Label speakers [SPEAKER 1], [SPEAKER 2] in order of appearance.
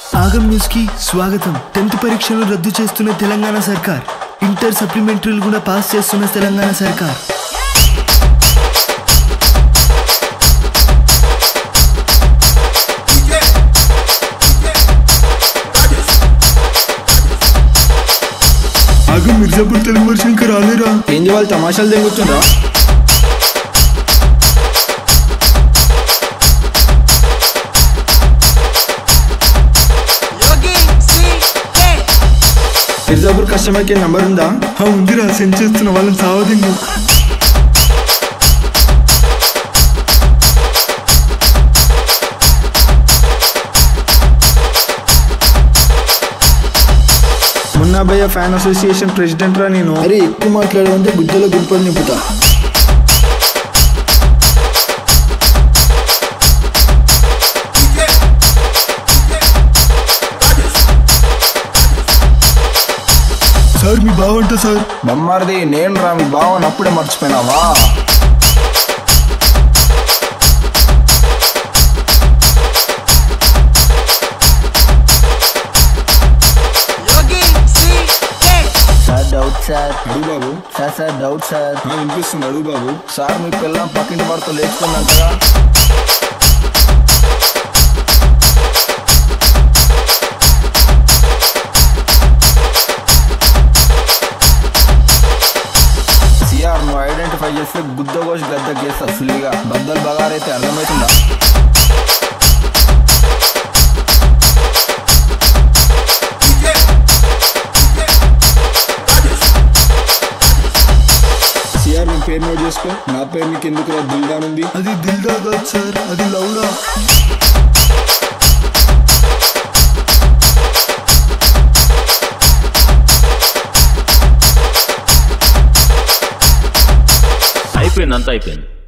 [SPEAKER 1] ఆగం న్యూస్ కి స్వాగతం టెన్త్ పరీక్షలు రద్దు చేస్తున్న తెలంగాణ సర్కార్ ఇంటర్ సప్లిమెంటరీలు కూడా పాస్ చేస్తున్న తెలంగాణ సర్కార్ ఆగం మిర్జాపూర్ తెలుగు వర్షన్ కి రాలేరా
[SPEAKER 2] ఏం వాళ్ళు తమాషాలు తెగుతుండ్రా
[SPEAKER 3] Yogi CK.
[SPEAKER 2] Mirzapur customer care number ఉందా
[SPEAKER 1] ఆ ఉందిరా సెండ్ చేస్తున్న వాళ్ళని సావదింగు
[SPEAKER 2] మున్నా భయ్య ఫ్యాన్ అసోసియేషన్ ప్రెసిడెంట్ రా నేను
[SPEAKER 1] అరే ఎక్కువ మాట్లాడమంటే గుద్దలో గుంపలు నింపుతా సార్ మీ బావంట సార్
[SPEAKER 4] బొమ్మారిది నేను రా మీ బావని అప్పుడే మర్చిపోయినావా
[SPEAKER 3] Yogi CK.
[SPEAKER 4] Sir doubt sir
[SPEAKER 2] అడుగు బాబు
[SPEAKER 4] సార్ సార్ డౌట్ సార్
[SPEAKER 2] ఆ, వినిపిస్తుంది అడుగు బాబు
[SPEAKER 4] సార్ మీ పిల్లం పక్కింటి వారితో లేచుకున్నంతగా సిఆర్ నువ్వు ఐడెంటిఫై చేస్తే గుద్దగోష్ గద్ద గేస్తా ఫుల్గా బద్దలు బగారైతే అర్థమవుతుందా
[SPEAKER 2] సిఆర్ నీ పేరు నోట్ చేసుకో నా పేరు నీకు ఎందుకు రా దిల్దాన్ ఉంది
[SPEAKER 1] అది దిల్దా కాదు సార్ అది లౌడా
[SPEAKER 5] అయిపోయింది అంతా అయిపోయింది